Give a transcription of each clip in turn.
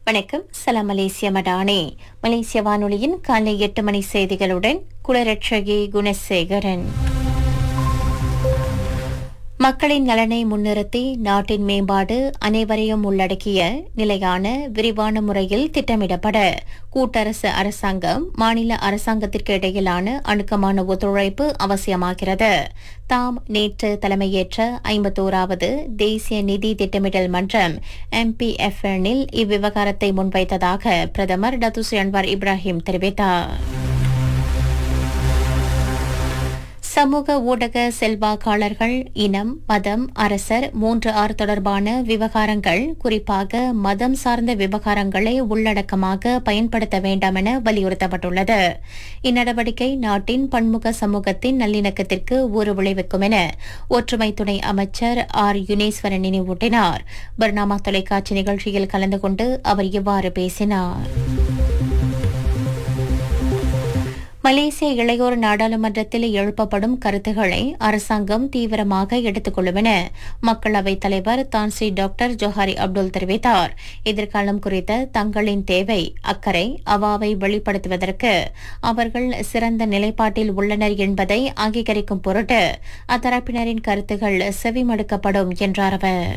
வணக்கம் சலாம் மலேசிய மடானே மலேசிய வானொலியின் காலை எட்டு மணி செய்திகளுடன் குலரட்சகி குணசேகரன் மக்களின் நலனை முன்னிறுத்தி நாட்டின் மேம்பாடு அனைவரையும் உள்ளடக்கிய நிலையான விரிவான முறையில் திட்டமிடப்பட கூட்டரசு அரசாங்கம் மாநில அரசாங்கத்திற்கு இடையிலான அணுக்கமான ஒத்துழைப்பு அவசியமாகிறது தாம் நேற்று தலைமையேற்ற ஐம்பத்தோராவது தேசிய நிதி திட்டமிடல் மன்றம் எம்பிஎஃப்எனில் இவ்விவகாரத்தை முன்வைத்ததாக பிரதமர் டத்துஸ்ரீ அன்வார் இப்ராஹிம் தெரிவித்தார் சமூக ஊடக செல்வாக்காளர்கள் இனம் மதம் அரசர் மூன்று ஆறு தொடர்பான விவகாரங்கள் குறிப்பாக மதம் சார்ந்த விவகாரங்களை உள்ளடக்கமாக பயன்படுத்த வேண்டாம் என வலியுறுத்தப்பட்டுள்ளது இந்நடவடிக்கை நாட்டின் பன்முக சமூகத்தின் நல்லிணக்கத்திற்கு ஊறு விளைவிக்கும் என ஒற்றுமை துணை அமைச்சர் ஆர் யுனேஸ்வரன் நினைவூட்டினார் பர்னாமா தொலைக்காட்சி நிகழ்ச்சியில் கலந்து கொண்டு அவர் இவ்வாறு பேசினார் மலேசிய இளையோர் நாடாளுமன்றத்தில் எழுப்பப்படும் கருத்துக்களை அரசாங்கம் தீவிரமாக எடுத்துக் கொள்ளும் என மக்களவைத் தலைவர் தான்ஸ்ரீ டாக்டர் ஜோஹாரி அப்துல் தெரிவித்தார் எதிர்காலம் குறித்த தங்களின் தேவை அக்கறை அவாவை வெளிப்படுத்துவதற்கு அவர்கள் சிறந்த நிலைப்பாட்டில் உள்ளனர் என்பதை அங்கீகரிக்கும் பொருட்டு அத்தரப்பினரின் கருத்துகள் செவிமடுக்கப்படும் என்றார் அவர்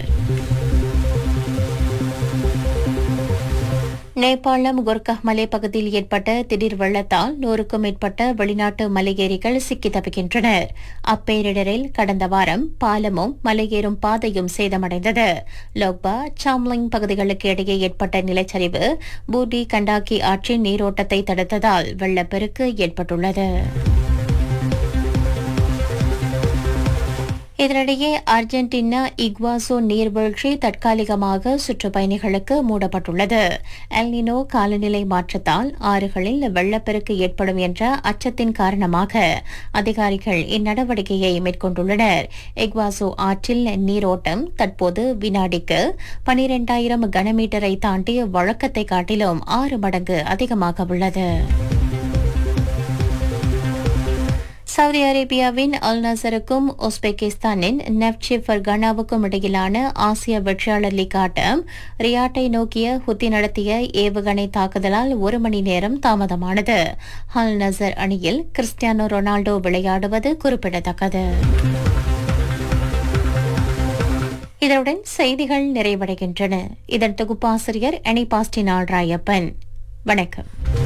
நேபாளம் குர்கஹ் மலை பகுதியில் ஏற்பட்ட திடீர் வெள்ளத்தால் நூறுக்கும் மேற்பட்ட வெளிநாட்டு மலையேறிகள் சிக்கி தவிக்கின்றனர் அப்பேரிடரில் கடந்த வாரம் பாலமும் மலையேறும் பாதையும் சேதமடைந்தது லோக்பா சாம்லிங் பகுதிகளுக்கு இடையே ஏற்பட்ட நிலச்சரிவு பூடி கண்டாக்கி ஆற்றின் நீரோட்டத்தை தடுத்ததால் வெள்ளப்பெருக்கு ஏற்பட்டுள்ளது இதனிடையே அர்ஜென்டினா இக்வாசோ நீர்வீழ்ச்சி தற்காலிகமாக சுற்றுப்பயணிகளுக்கு மூடப்பட்டுள்ளது எல்னினோ காலநிலை மாற்றத்தால் ஆறுகளில் வெள்ளப்பெருக்கு ஏற்படும் என்ற அச்சத்தின் காரணமாக அதிகாரிகள் இந்நடவடிக்கையை மேற்கொண்டுள்ளனர் இக்வாசோ ஆற்றில் நீரோட்டம் தற்போது வினாடிக்கு பனிரெண்டாயிரம் கனமீட்டரை தாண்டி வழக்கத்தை காட்டிலும் ஆறு மடங்கு அதிகமாக உள்ளது சவுதி அரேபியாவின் அல் நசருக்கும் உஸ்பெகிஸ்தானின் நெப்சி ஃபர்கானாவுக்கும் இடையிலான ஆசிய வெற்றியாளர் லீக் ஆட்டம் ரியாட்டை நோக்கிய ஹுத்தி நடத்திய ஏவுகணை தாக்குதலால் ஒரு மணி நேரம் தாமதமானது அல் நசர் அணியில் கிறிஸ்டியானோ ரொனால்டோ விளையாடுவது குறிப்பிடத்தக்கது இதனுடன் செய்திகள் நிறைவடைகின்றன இதன் தொகுப்பாசிரியர் அனி பாஸ்டினால் ராயப்பன் வணக்கம்